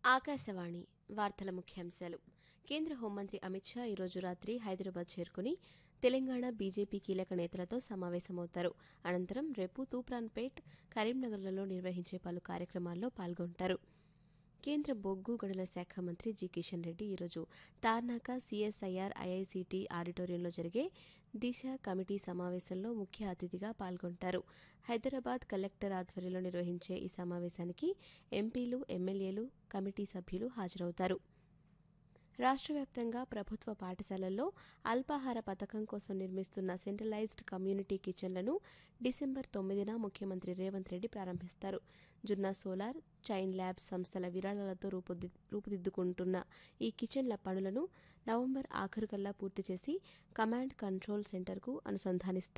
ఆకాశవాణి వార్తల ముఖ్యాంశాలు కేంద్ర హోంమంత్రి అమిత్ షా ఈరోజు రాత్రి హైదరాబాద్ చేరుకుని తెలంగాణ బీజేపీ కీలక నేతలతో సమావేశమవుతారు అనంతరం రేపు తూప్రాన్పేట్ కరీంనగర్లలో నిర్వహించే పలు కార్యక్రమాల్లో పాల్గొంటారు కేంద్ర బొగ్గు గనుల శాఖ మంత్రి జి కిషన్ రెడ్డి ఈరోజు తార్నాక సిఎస్ఐఆర్ ఐఐసిటి ఆడిటోరియంలో జరిగే దిశ కమిటీ సమావేశంలో ముఖ్య అతిథిగా పాల్గొంటారు హైదరాబాద్ కలెక్టర్ ఆధ్వర్యంలో నిర్వహించే ఈ సమావేశానికి ఎంపీలు ఎమ్మెల్యేలు కమిటీ సభ్యులు హాజరవుతారు రాష్ట్ర వ్యాప్తంగా ప్రభుత్వ పాఠశాలల్లో అల్పాహార పథకం కోసం నిర్మిస్తున్న సెంట్రలైజ్డ్ కమ్యూనిటీ కిచెన్లను డిసెంబర్ తొమ్మిదిన ముఖ్యమంత్రి రేవంత్ రెడ్డి ప్రారంభిస్తారు జున్నా సోలార్ చైన్ ల్యాబ్స్ సంస్థల విరాళాలతో రూపుది రూపుదిద్దుకుంటున్న ఈ కిచెన్ల పనులను నవంబర్ ఆఖరుకల్లా పూర్తి చేసి కమాండ్ కంట్రోల్ సెంటర్కు అనుసంధానిస్తారు